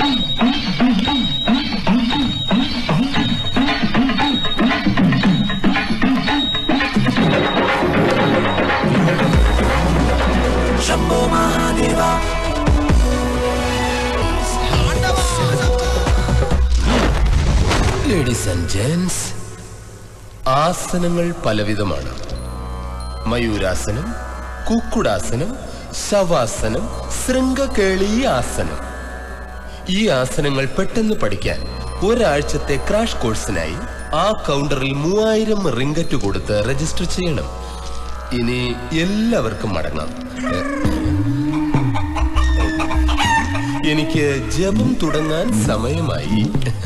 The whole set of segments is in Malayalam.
ലേഡീസ് ആൻഡ് ജെന്റ്സ് ആസനങ്ങൾ പലവിധമാണ് മയൂരാസനം കുക്കുടാസനം ശവാസനം ശൃംഗകേളി ആസനം ഈ ആസനങ്ങൾ പെട്ടെന്ന് പഠിക്കാൻ ഒരാഴ്ചത്തെ ക്രാഷ് കോഴ്സിനായി ആ കൗണ്ടറിൽ മൂവായിരം റിങ്കറ്റ് കൊടുത്ത് രജിസ്റ്റർ ചെയ്യണം ഇനി എല്ലാവർക്കും മടങ്ങാം എനിക്ക് ജപം തുടങ്ങാൻ സമയമായി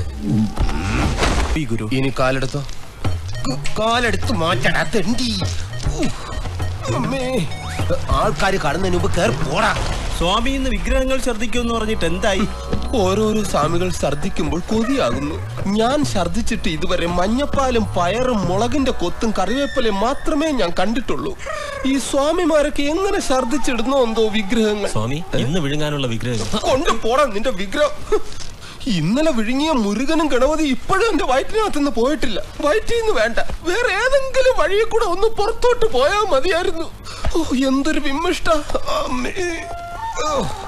ഗുരു ഇനി കാലെടുത്തോ ക- കാലെടുത്ത് മാറ്റടാ തെണ്ടി ഉഫ്. അമ്മേ ആൾക്കാര് കടന്നതിന് മുമ്പ് കേറി പോടാ സ്വാമി ഇന്ന് വിഗ്രഹങ്ങൾ ഛർദ്ദിക്കുമെന്ന് പറഞ്ഞിട്ട് എന്തായി ഓരോരോ സ്വാമികൾ ഛർദ്ദിക്കുമ്പോൾ കൊതിയാകുന്നു ഞാൻ ഛർദ്ദിച്ചിട്ട് ഇതുവരെ മഞ്ഞപ്പാലും പയറും മുളകിന്റെ കൊത്തും കറിവേപ്പിലയും മാത്രമേ ഞാൻ കണ്ടിട്ടുള്ളൂ ഈ സ്വാമിമാരൊക്കെ എങ്ങനെ ഛർദ്ദിച്ചിടുന്നോ എന്തോ വിഗ്രഹങ്ങൾ സ്വാമി ഇന്ന് വിഴുങ്ങാനുള്ള വിഗ്രഹം കൊണ്ട് പോടാ നിന്റെ വിഗ്രഹം ഇന്നലെ വിഴുങ്ങിയ മുരുകനും ഗണപതി ഇപ്പോഴും എന്റെ വയറ്റിനകത്തുനിന്ന് പോയിട്ടില്ല വയറ്റിൽ നിന്ന് വേണ്ട വേറെ ഏതെങ്കിലും വഴിയെ കൂടെ ഒന്ന് പുറത്തോട്ട് പോയാൽ മതിയായിരുന്നു ഓ എന്തൊരു വിമ്മിഷ്ട അമ്മേ ഓ